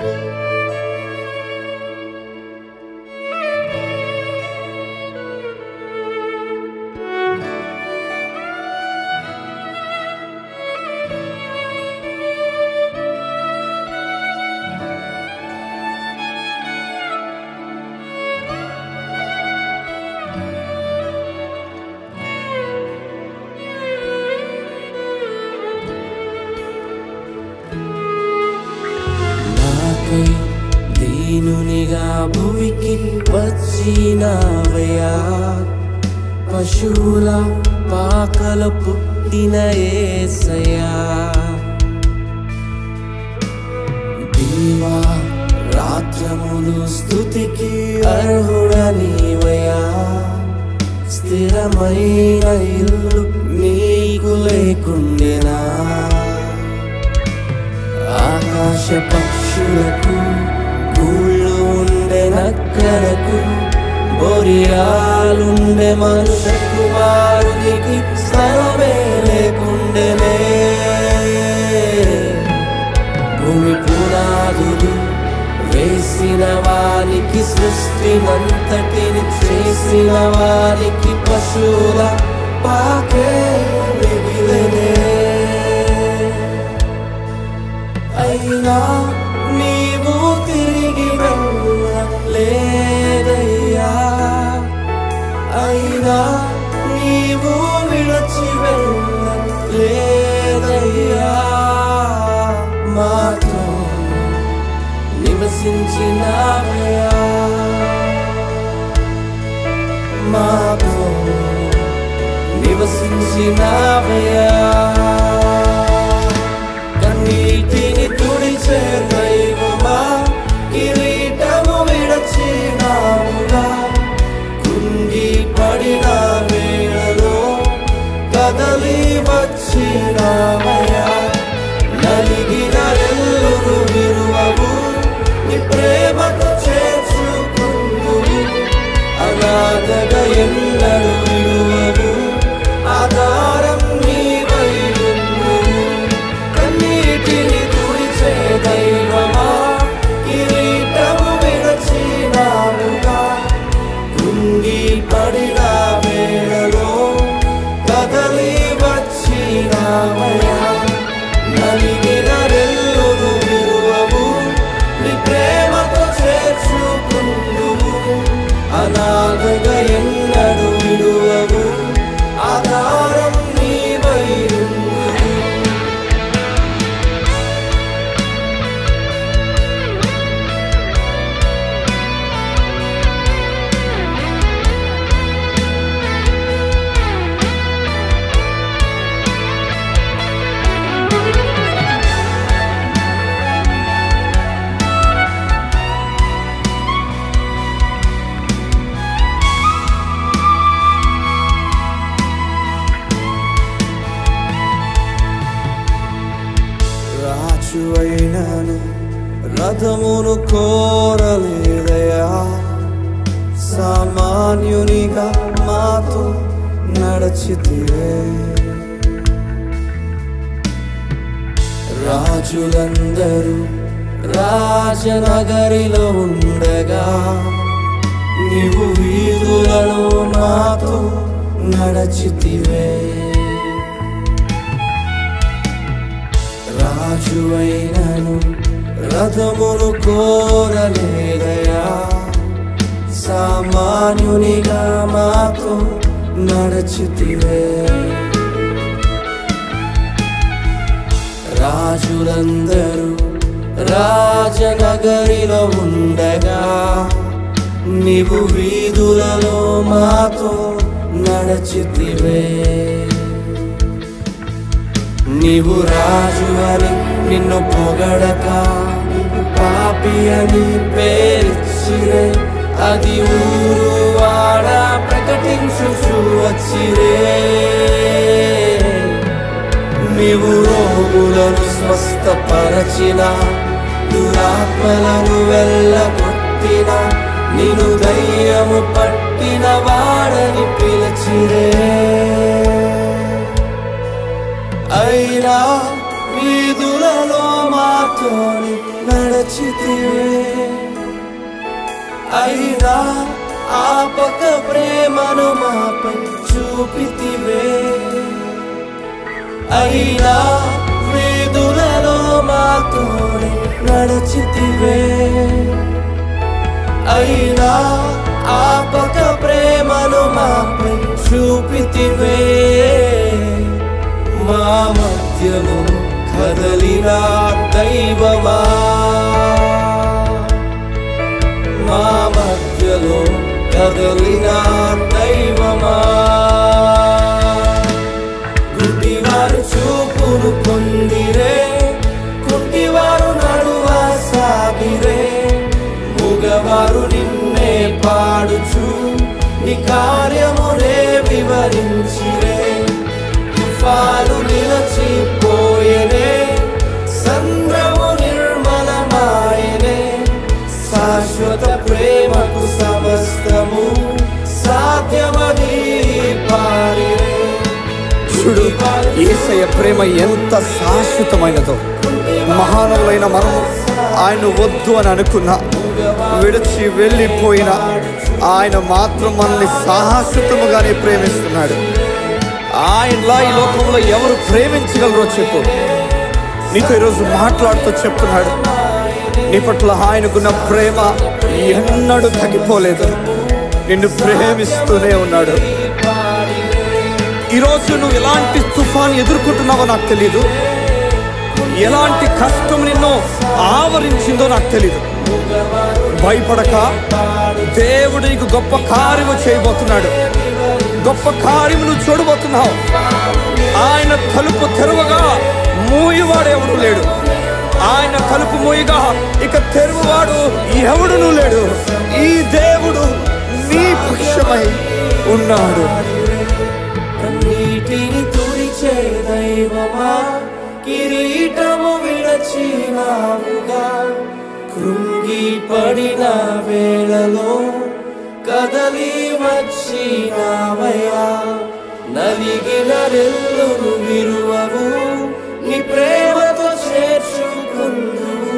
నాకై దీనునిగా భూమికి వచ్చినవయా పశువుల పాకల పుట్టిన ఏసయా దీవా రాత్రములు స్థుతికి అర్హుడనివయా స్థిరమైన ఇల్లు నీకు లేకుండెనా ఆకాశ పక్షులకు గూళ్ళు ఉండే నక్కలకు బొరియాలుండే మనుష కుమారునికి స్థలమే లేకుండెనే భూమి పునాదులు వేసిన వారికి సృష్టినంతటిని చేసిన వారికి పశువుల పాకే మిగిలినే అయినా నీవు తిరిగి వెళ్ళలేదయ్యా అయినా నీవు విడచి వెళ్ళలేదయ్యా మాతో నివసించినావయ్యా మాతో నివసించినావయ్యా కన్నీటిని తుడిచే దైవమా కిరీటము విడచినావుగా కుంగి పడిన వేళలో కదలి వచ్చినావయ్యా నలిగిన రెల్లును విరువవు నీ ప్రేమకు చేర్చుకుందువు అనాథగా ఎన్నడు విడువవు ఆధారం నీవైయుందువు కన్నీటిని తుడిచే దైవమా కిరీటము విడచినావుగా కుంగి పడిన వేళలో కదలి వచ్చినావయ్యా నలిగిన రెల్లును విరువవు నీ ప్రేమతో చేర్చుకుందువు అనాథగా ఎన్నడు విడువవు ఆధారం నీవైయుందువు రాజు అయినాను రథమును కోరలేదయా సామాన్యునిగా మాతో నడచితివే రాజులందరూ రాజనగరిలో ఉండగా నీవు వీధులలో మాతో నడచితివే రాజువైనను రథమును కోరలేదయా సామాన్యునిగా మాతో నడచితివే రాజులందరూ రాజనగరిలో ఉండగా నీవు వీధులలో మాతో నడచితివే నీవు రాజు అని నిన్ను పొగడక పాపి అని పేరిచ్చిరే అది ఊరు వాడ ప్రకటించుచు వచ్చిరే నీవు రోగులను స్వస్థపరచిన దురాత్మలను వెళ్ళగొట్టిన నిన్ను దయ్యము పట్టిన వాడని పిలిచిరే అయినా వీధులలో మాతోని నడచితివే అయినా ఆపక ప్రేమను మాపై చూపితివే అయినా వీధులలో మాతోని నడచితివే అయినా ఆపక ప్రేమను మాపై చూపితివే మా మధ్యలో కదలిన దైవమా మా మధ్యలో కదలిన దైవమా గుడ్డివారు చూపును పొందిరే కుంటివారు నడువ సాగిరే మూగవారు నిన్నే పాడుచు నీ కార్యమునే వివరించిరే తుఫాను నిలచిపోయేనే సంద్రము నిర్మలమాయనే శాశ్వత ప్రేమకు సమస్తము సాధ్యమని పాడిరే చూడు ఏసయ్య ప్రేమ ఎంత శాశ్వతమైనదో మహానవులైన మనము ఆయన వద్దు అని అనుకున్నా విడిచి వెళ్ళిపోయిన ఆయన మాత్రం మనల్ని శాశ్వతముగానే ప్రేమిస్తున్నాడు ఆయనలా ఈ లోకంలో ఎవరు ప్రేమించగలరో చెప్పు నీతో ఈరోజు మాట్లాడుతూ చెప్తున్నాడు నీ పట్ల ఆయనకున్న ప్రేమ ఎన్నడూ తగ్గిపోలేదు నిన్ను ప్రేమిస్తూనే ఉన్నాడు ఈరోజు నువ్వు ఎలాంటి తుఫాన్ ఎదుర్కొంటున్నావో నాకు తెలియదు ఎలాంటి కష్టం నిన్ను ఆవరించిందో నాకు తెలియదు భయపడక దేవుడు నీకు గొప్ప కార్యము చేయబోతున్నాడు గొప్ప కార్యము నువ్వు చూడబోతున్నావు ఆయన తలుపు తెరవగా మూయవాడు ఎవడు లేడు ఆయన తలుపు మూయగా ఇక తెరువువాడు ఎవడును లేడు ఈ దేవుడు నీ పక్షమై ఉన్నాడు నీటిని తుడిచే దైవమా కిరీటము విడచినావుగా కృంగి పడిన వేళలో కదలి వచ్చినావయ్యా నలిగిన రెల్లును విరువవు నీ ప్రేమతో చేర్చుకుందువు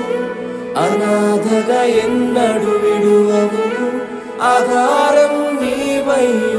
అనాథగా ఎన్నడు విడువవు ఆధారం నీవై